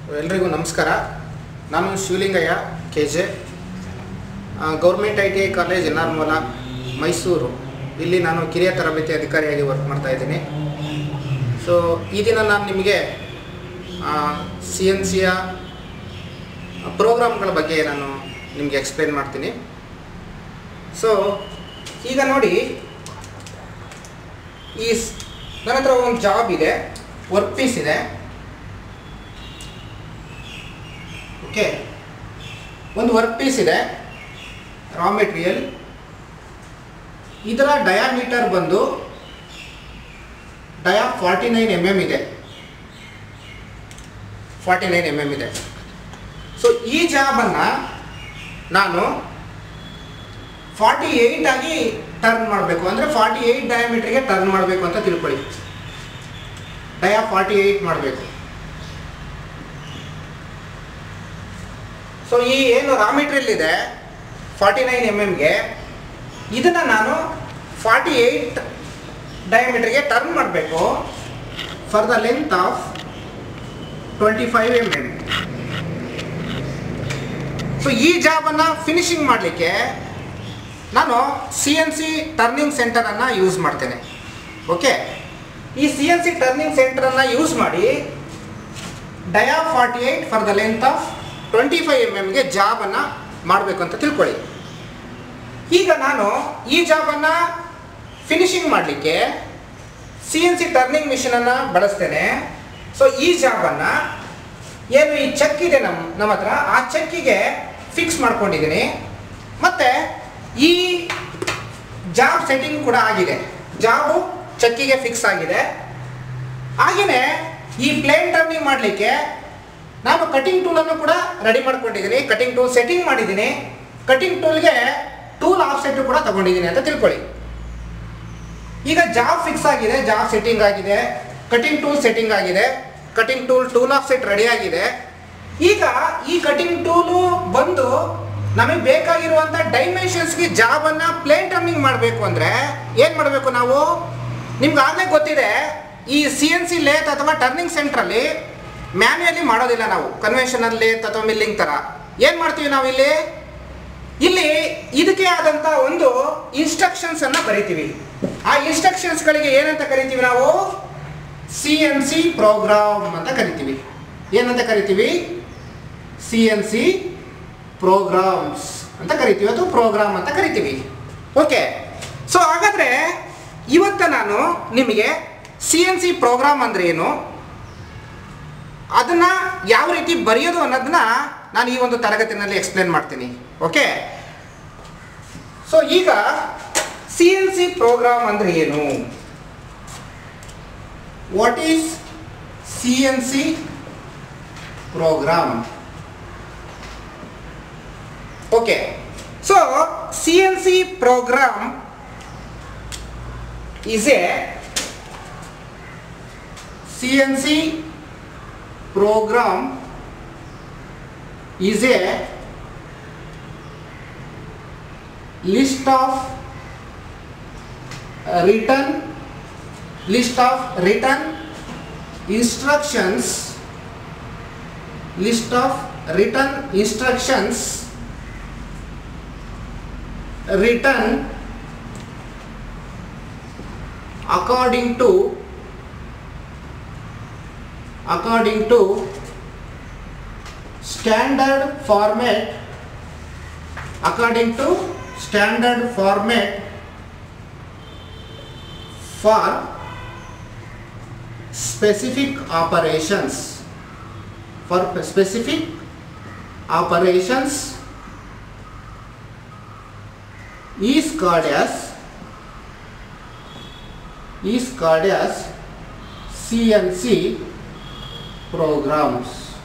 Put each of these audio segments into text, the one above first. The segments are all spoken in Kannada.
ಎಲ್ರಿಗೂ ನಮಸ್ಕಾರ ನಾನು Shivalingaiah K J government I T I college N R ಮೂಲ ಮೈಸೂರು ಇಲ್ಲಿ ನಾನು ಕಿರಿಯ ತರಬೇತಿ ಅಧಿಕಾರಿಯಾಗಿ ವರ್ಕ್ ಮಾಡ್ತಾ ಇದ್ದೀನಿ ಸೊ ಈ ದಿನ ನಾನು ನಿಮಗೆ ಸಿ ಎನ್ ಸಿಯ ಪ್ರೋಗ್ರಾಮ್ಗಳ ಬಗ್ಗೆ ನಾನು ನಿಮಗೆ ಎಕ್ಸ್ಪ್ಲೇನ್ ಮಾಡ್ತೀನಿ ಸೊ ಈಗ ನೋಡಿ ಈ ಸ್- ನನ್ನ ಹತ್ರ ಒಂದು ಜಾಬ್ ಇದೆ ವರ್ಕ್ ಪೀಸ್ ಇದೆ ಓಕೆ ಒಂದು ವರ್ಕ್ ಪೀಸ್ ಇದೆ ರಾ ಮೆಟೀರಿಯಲ್ ಇದರ ಡಯಾಮೀಟರ್ ಬಂದು dia forty nine M M ಇದೆ ಫಾರ್ಟಿ ನೈನ್ ಎಮ್ ಎಮ್ ಇದೆ ಸೊ ಈ ಜಾಬನ್ನು ನಾನು ಫಾರ್ಟಿ ಏಯ್ಟ್ ಆಗಿ ಟರ್ನ್ ಮಾಡಬೇಕು ಅಂದರೆ ಫಾರ್ಟಿ ಏಯ್ಟ್ ಡಯಾಮೀಟ್ರಿಗೆ ಟರ್ನ್ ಮಾಡಬೇಕು ಅಂತ ತಿಳ್ಕೊಳ್ಳಿ ಡಯಾ ಫಾರ್ಟಿ ಏಯ್ಟ್ ಮಾಡಬೇಕು ಸೊ ಈ ಏನು ರಾ ಮೆಟೀರಿಯಲ್ ಇದೆ ಫಾರ್ಟಿ ನೈನ್ ಎಮ್ ಎಮ್ಗೆ ಇದನ್ನು ನಾನು ಫಾರ್ಟಿ ಏಯ್ಟ್ ಡಯಾಮೀಟ್ರಿಗೆ ಟರ್ನ್ ಮಾಡಬೇಕು for the length of twenty five M M so ಈ ಜಾಬನ್ನು ಫಿನಿಶಿಂಗ್ ಮಾಡಲಿಕ್ಕೆ ನಾನು ಸಿ ಎನ್ ಸಿ ಟರ್ನಿಂಗ್ ಸೆಂಟರನ್ನು ಯೂಸ್ ಮಾಡ್ತೇನೆ ಓಕೆ ಈ ಸಿ ಎನ್ ಸಿ ಟರ್ನಿಂಗ್ ಸೆಂಟರನ್ನು ಯೂಸ್ ಮಾಡಿ dia forty eight for the length of twenty five M ಎಮ್ಗೆ ಜಾಬನ್ನು ಮಾಡಬೇಕು ಅಂತ ತಿಳ್ಕೊಳ್ಳಿ ಈಗ ನಾನು ಈ ಜಾಬನ್ನು ಫಿನಿಶಿಂಗ್ ಮಾಡಲಿಕ್ಕೆ ಸಿ ಎನ್ ಸಿ ಟರ್ನಿಂಗ್ ಮಿಷನನ್ನು ಬಳಸ್ತೇನೆ ಸೊ ಈ ಜಾಬನ್ನು ಏನು ಈ ಚೆಕ್ ಇದೆ ನಮ್ಮ ನಮ್ಮ ಹತ್ರ ಆ ಚೆಕ್ಕಿಗೆ ಫಿಕ್ಸ್ ಮಾಡ್ಕೊಂಡಿದ್ದೀನಿ ಮತ್ತು ಈ ಜಾಬ್ ಸೆಟ್ಟಿಂಗ್ ಕೂಡ ಆಗಿದೆ ಜಾಬು ಚೆಕ್ಕಿಗೆ ಫಿಕ್ಸ್ ಆಗಿದೆ ಹಾಗೆಯೇ ಈ ಪ್ಲೇನ್ ಟರ್ನಿಂಗ್ ಮಾಡಲಿಕ್ಕೆ ನಾನು ಕಟಿಂಗ್ ಟೂಲನ್ನು ಕೂಡ ರೆಡಿ ಮಾಡ್ಕೊಂಡಿದ್ದೀನಿ ಕಟಿಂಗ್ ಟೂಲ್ ಸೆಟ್ಟಿಂಗ್ ಮಾಡಿದ್ದೀನಿ ಕಟಿಂಗ್ ಟೂಲ್ಗೆ ಟೂಲ್ ಆಫ್ಸೆಟ್ ಕೂಡ ತಗೊಂಡಿದ್ದೀನಿ ಅಂತ ತಿಳ್ಕೊಳ್ಳಿ ಈಗ ಜಾಬ್ ಫಿಕ್ಸ್ ಆಗಿದೆ ಜಾಬ್ ಸೆಟ್ಟಿಂಗ್ ಆಗಿದೆ ಕಟಿಂಗ್ ಟೂಲ್ ಸೆಟ್ಟಿಂಗ್ ಆಗಿದೆ cutting tool tool offset ready ಆಗಿದೆ ಈಗ ಈ ಕಟಿಂಗ್ ಟೂಲು ಬಂದು ನಮಗೆ ಬೇಕಾಗಿರುವಂಥ ಡೈಮೆನ್ಷನ್ಸ್ಗೆ ಜಾಬನ್ನು ಪ್ಲೇನ್ ಟರ್ನಿಂಗ್ ಮಾಡಬೇಕು ಅಂದರೆ ಏನು ಮಾಡಬೇಕು ನಾವು ನಿಮ್ಗೆ ಆಗಲೇ ಗೊತ್ತಿದೆ ಈ ಸಿ ಎನ್ ಸಿ ಲೇತ್ ಅಥವಾ ಟರ್ನಿಂಗ್ ಸೆಂಟ್ರಲ್ಲಿ ಮ್ಯಾನ್ಯಲಿ ಮಾಡೋದಿಲ್ಲ ನಾವು ಕನ್ವೆನ್ಷನಲ್ ಲೇತ್ ಅಥವಾ ಮಿಲ್ಲಿಂಗ್ ಥರ ಏನು ಮಾಡ್ತೀವಿ ನಾವು ಇಲ್ಲಿ ಇಲ್ಲಿ ಇದಕ್ಕೆ ಆದಂತ ಒಂದು ಇನ್ಸ್ಟ್ರಕ್ಷನ್ಸ್ ಅನ್ನ ಬರಿತೀವಿ ಆ ಇನ್ಸ್ಟ್ರಕ್ಷನ್ಸ್ ಗಳಿಗೆ ಏನಂತ ಕರಿತೀವಿ ನಾವು ಸಿ ಎನ್ ಸಿ ಪ್ರೋಗ್ರಾಮ್ ಅಂತ ಕರಿತೀವಿ ಏನಂತ ಕರಿತೀವಿ ಸಿ ಎನ್ ಸಿ ಪ್ರೋಗ್ರಾಮ್ಸ್ ಅಂತ ಕರಿತೀವಿ ಅಥವಾ ಪ್ರೋಗ್ರಾಮ್ ಅಂತ ಕರಿತೀವಿ ಓಕೆ ಸೊ ಹಾಗಾದ್ರೆ ಇವತ್ತ ನಾನು ನಿಮಗೆ ಸಿ ಎನ್ ಸಿ ಪ್ರೋಗ್ರಾಮ್ ಅಂದ್ರೆ ಏನು ಅದನ್ನ ಯಾವ ರೀತಿ ಬರೆಯೋದು ಅನ್ನೋದನ್ನ ನಾನು ಈ ಒಂದು ತರಗತಿನಲ್ಲಿ ಎಕ್ಸ್ಪ್ಲೇನ್ ಮಾಡ್ತೀನಿ ಓಕೆ ಸೊ ಈಗ ಸಿ ಎನ್ ಸಿ ಪ್ರೋಗ್ರಾಮ್ ಅಂದ್ರೆ ಏನು what is C N C program okay so C N C program is a CNC program is a list of uh, written list of written instructions list of written instructions written according to according to standard format according to standard format for specific operations for specific operations is called as is called as CNC programs.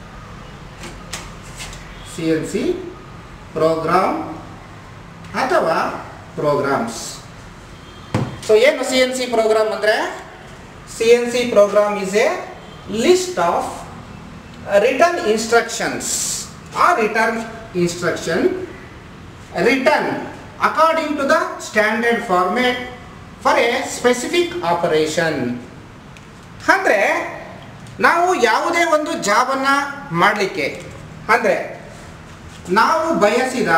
CNC program ಅಥವಾ ಪ್ರೋಗ್ರಾಮ್ಸ್ ಸೊ ಏನು ಸಿ ಎನ್ ಸಿ ಪ್ರೋಗ್ರಾಮ್ ಅಂದರೆ C N C program is a list of written instructions ಆ written instruction written according to the standard format for a specific operation ಅಂದರೆ ನಾವು ಯಾವುದೇ ಒಂದು ಜಾಬನ್ನು ಮಾಡಲಿಕ್ಕೆ ಅಂದರೆ ನಾವು ಬಯಸಿದ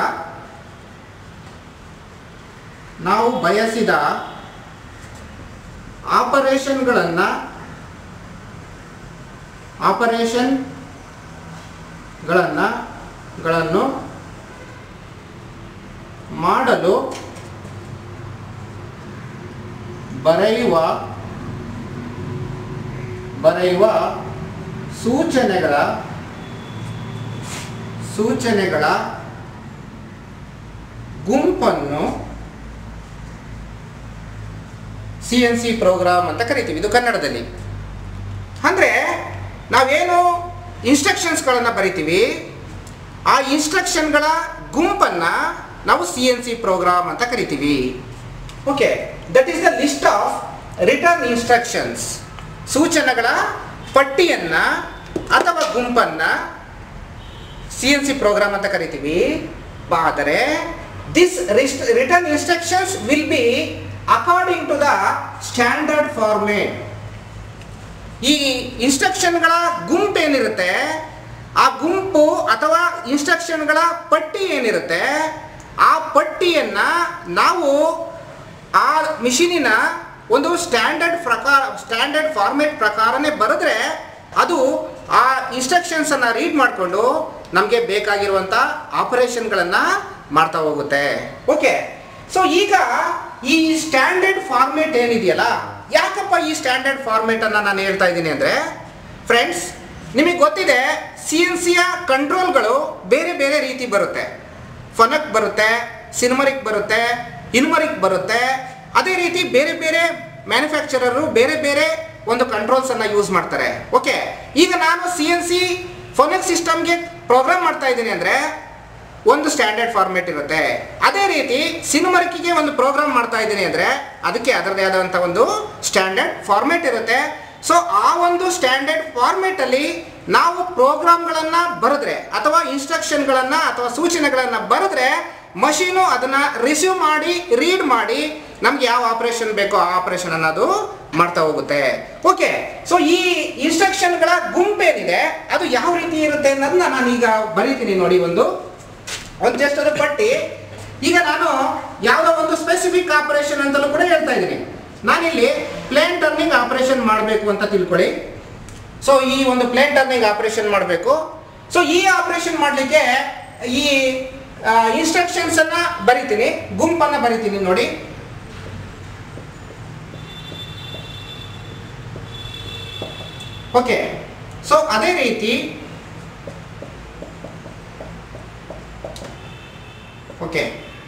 ನಾವು ಬಯಸಿದ ಆಪರೇಷನ್ಗಳನ್ನು ಆಪರೇಷನ್ಗಳನ್ನು ಗಳನ್ನು ಮಾಡಲು ಬರೆಯುವ ಬರೆಯುವ ಸೂಚನೆಗಳ ಸೂಚನೆಗಳ ಗುಂಪನ್ನು ಸಿ ಎನ್ ಸಿ ಪ್ರೋಗ್ರಾಮ್ ಅಂತ ಕರಿತೀವಿ ಇದು ಕನ್ನಡದಲ್ಲಿ ಅಂದರೆ ನಾವೇನು ಇನ್ಸ್ಟ್ರಕ್ಷನ್ಸ್ಗಳನ್ನು ಬರಿತೀವಿ ಆ ಇನ್ಸ್ಟ್ರಕ್ಷನ್ಗಳ ಗುಂಪನ್ನು ನಾವು ಸಿ ಎನ್ ಸಿ ಪ್ರೋಗ್ರಾಮ್ ಅಂತ ಕರಿತೀವಿ okay that is the list of written instructions ಸೂಚನೆಗಳ ಪಟ್ಟಿಯನ್ನು ಅಥವಾ ಗುಂಪನ್ನು ಸಿ ಎನ್ ಸಿ ಪ್ರೋಗ್ರಾಮ್ ಅಂತ ಕರಿತೀವಿ ಆದರೆ this written instructions will be according to the standard format ಈ ಇನ್ಸ್ಟ್ರಕ್ಷನ್ಗಳ ಗುಂಪು ಏನಿರುತ್ತೆ ಆ ಗುಂಪು ಅಥವಾ ಇನ್ಸ್ಟ್ರಕ್ಷನ್ಗಳ ಪಟ್ಟಿ ಏನಿರುತ್ತೆ ಆ ಪಟ್ಟಿಯನ್ನು ನಾವು ಆ ಮಿಷಿನಿನ ಒಂದು ಸ್ಟ್ಯಾಂಡರ್ಡ್ ಪ್ರಕಾರ ಸ್ಟ್ಯಾಂಡರ್ಡ್ ಫಾರ್ಮೇಟ್ ಪ್ರಕಾರನೇ ಬರೆದ್ರೆ ಅದು ಆ ಇನ್ಸ್ಟ್ರಕ್ಷನ್ಸನ್ನು ರೀಡ್ ಮಾಡಿಕೊಂಡು ನಮಗೆ ಬೇಕಾಗಿರುವಂಥ ಆಪರೇಷನ್ಗಳನ್ನು ಮಾಡ್ತಾ ಹೋಗುತ್ತೆ ಓಕೆ ಸೊ ಈಗ ಈ ಸ್ಟ್ಯಾಂಡರ್ಡ್ ಫಾರ್ಮೇಟ್ ಏನಿದೆಯಲ್ಲ ಯಾಕಪ್ಪ ಈ ಸ್ಟ್ಯಾಂಡರ್ಡ್ ಫಾರ್ಮೇಟ್ ಅನ್ನ ನಾನು ಹೇಳ್ತಾ ಇದ್ದೀನಿ ಅಂದರೆ ಫ್ರೆಂಡ್ಸ್ ನಿಮಗೆ ಗೊತ್ತಿದೆ ಸಿ ಎನ್ ಸಿಯ ಕಂಟ್ರೋಲ್ಗಳು ಬೇರೆ ಬೇರೆ ರೀತಿ ಬರುತ್ತೆ ಫನಕ್ ಬರುತ್ತೆ ಸಿನಿಮರಿಕ್ ಬರುತ್ತೆ ಇನ್ಮರಿಕ್ ಬರುತ್ತೆ ಅದೇ ರೀತಿ ಬೇರೆ ಬೇರೆ ಮ್ಯಾನುಫ್ಯಾಕ್ಚರರು ಬೇರೆ ಬೇರೆ ಒಂದು ಕಂಟ್ರೋಲ್ಸ್ ಅನ್ನ ಯೂಸ್ ಮಾಡ್ತಾರೆ ಓಕೆ ಈಗ ನಾನು ಸಿ ಎನ್ ಸಿ ಫೋನೆಕ್ ಸಿಸ್ಟಮ್ಗೆ ಪ್ರೋಗ್ರಾಮ್ ಮಾಡ್ತಾ ಇದ್ದೀನಿ ಅಂದರೆ ಒಂದು ಸ್ಟ್ಯಾಂಡರ್ಡ್ ಫಾರ್ಮೇಟ್ ಇರುತ್ತೆ ಅದೇ ರೀತಿ ಸಿನಿಮರಿಕಿಗೆ ಒಂದು ಪ್ರೋಗ್ರಾಮ್ ಮಾಡ್ತಾ ಇದ್ದೀನಿ ಅಂದರೆ ಅದಕ್ಕೆ ಅದರದೇ ಆದಂಥ ಒಂದು ಸ್ಟ್ಯಾಂಡರ್ಡ್ ಫಾರ್ಮೇಟ್ ಇರುತ್ತೆ ಸೊ ಆ ಒಂದು ಸ್ಟ್ಯಾಂಡರ್ಡ್ ಫಾರ್ಮೇಟಲ್ಲಿ ನಾವು ಪ್ರೋಗ್ರಾಮ್ಗಳನ್ನು ಬರೆದ್ರೆ ಅಥವಾ ಇನ್ಸ್ಟ್ರಕ್ಷನ್ಗಳನ್ನು ಅಥವಾ ಸೂಚನೆಗಳನ್ನು ಬರೆದ್ರೆ ಮಷೀನು ಅದನ್ನು ರಿಸೀವ್ ಮಾಡಿ ರೀಡ್ ಮಾಡಿ ನಮ್ಗೆ ಯಾವ ಆಪರೇಷನ್ ಬೇಕೋ ಆ ಆಪರೇಷನ್ ಅನ್ನೋದು ಮಾಡ್ತಾ ಹೋಗುತ್ತೆ ಓಕೆ ಸೊ ಈ ಇನ್ಸ್ಟ್ರಕ್ಷನ್ಗಳ ಗುಂಪೇನಿದೆ ಅದು ಯಾವ ರೀತಿ ಇರುತ್ತೆ ಅನ್ನೋದನ್ನ ನಾನು ಈಗ ಬರೀತೀನಿ ನೋಡಿ ಒಂದು ಒಂದು ಜಸ್ಟ್ ಅದು ಪಟ್ಟಿ ಈಗ ನಾನು ಯಾವುದೋ ಒಂದು ಸ್ಪೆಸಿಫಿಕ್ ಆಪರೇಷನ್ ಅಂತಲೂ ಕೂಡ ಹೇಳ್ತಾ ಇದ್ದೀನಿ ನಾನಿಲ್ಲಿ ಪ್ಲೇನ್ ಟರ್ನಿಂಗ್ ಆಪರೇಷನ್ ಮಾಡಬೇಕು ಅಂತ ತಿಳ್ಕೊಳ್ಳಿ ಸೊ ಈ ಒಂದು ಪ್ಲೇನ್ ಟರ್ನಿಂಗ್ ಆಪರೇಷನ್ ಮಾಡಬೇಕು ಸೊ ಈ ಆಪರೇಷನ್ ಮಾಡಲಿಕ್ಕೆ ಈ ಇನ್ಸ್ಟ್ರಕ್ಷನ್ಸ್ ಅನ್ನ ಬರಿತೀನಿ ಗುಂಪನ್ನ ಬರಿತೀನಿ ನೋಡಿ ಓಕೆ ಸೊ ಅದೇ ರೀತಿ ಓಕೆ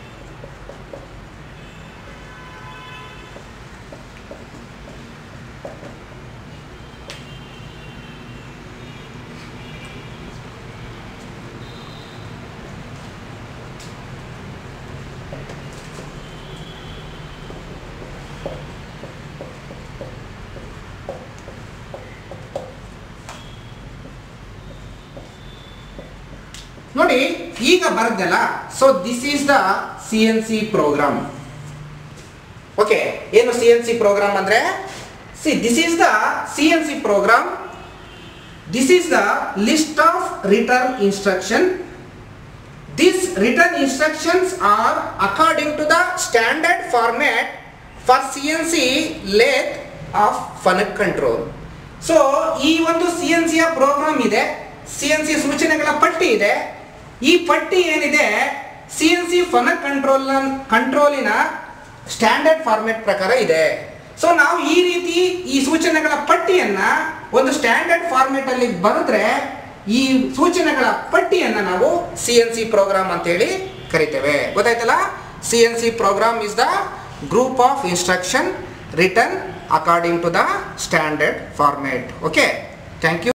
ನೋಡಿ ಈಗ ಬರದ್ದಲ್ಲ so this is the C N C program okay ಏನು ಸಿ ಎನ್ ಸಿ ಪ್ರೋಗ್ರಾಮ್ ಅಂದ್ರೆ C this is the C N C program this is the list of written instruction These written instructions are according to the standard format for CNC lathe of FANUC control. So ಈ ಒಂದು ಸಿ ಎನ್ ಸಿಯ ಪ್ರೋಗ್ರಾಮ್ ಇದೆ ಸಿ ಎನ್ ಸಿ ಸೂಚನೆಗಳ ಪಟ್ಟಿ ಇದೆ ಈ ಪಟ್ಟಿ ಏನಿದೆ C N C FANUC control ಕಂಟ್ರೋಲಿನ ಸ್ಟ್ಯಾಂಡರ್ಡ್ ಫಾರ್ಮೆಟ್ ಪ್ರಕಾರ ಇದೆ ಸೊ ನಾವು ಈ ರೀತಿ ಈ ಸೂಚನೆಗಳ ಪಟ್ಟಿಯನ್ನ ಒಂದು ಸ್ಟ್ಯಾಂಡರ್ಡ್ ಫಾರ್ಮೆಟ್ ಅಲ್ಲಿ ಬರೆದ್ರೆ ಈ ಸೂಚನೆಗಳ ಪಟ್ಟಿಯನ್ನ ನಾವು ಸಿ ಎನ್ ಸಿ ಪ್ರೋಗ್ರಾಮ್ ಅಂತೇಳಿ ಕರಿತೇವೆ ಗೊತ್ತಾಯ್ತಲ್ಲ C N C program is the group of instruction written according to the standard format okay thank you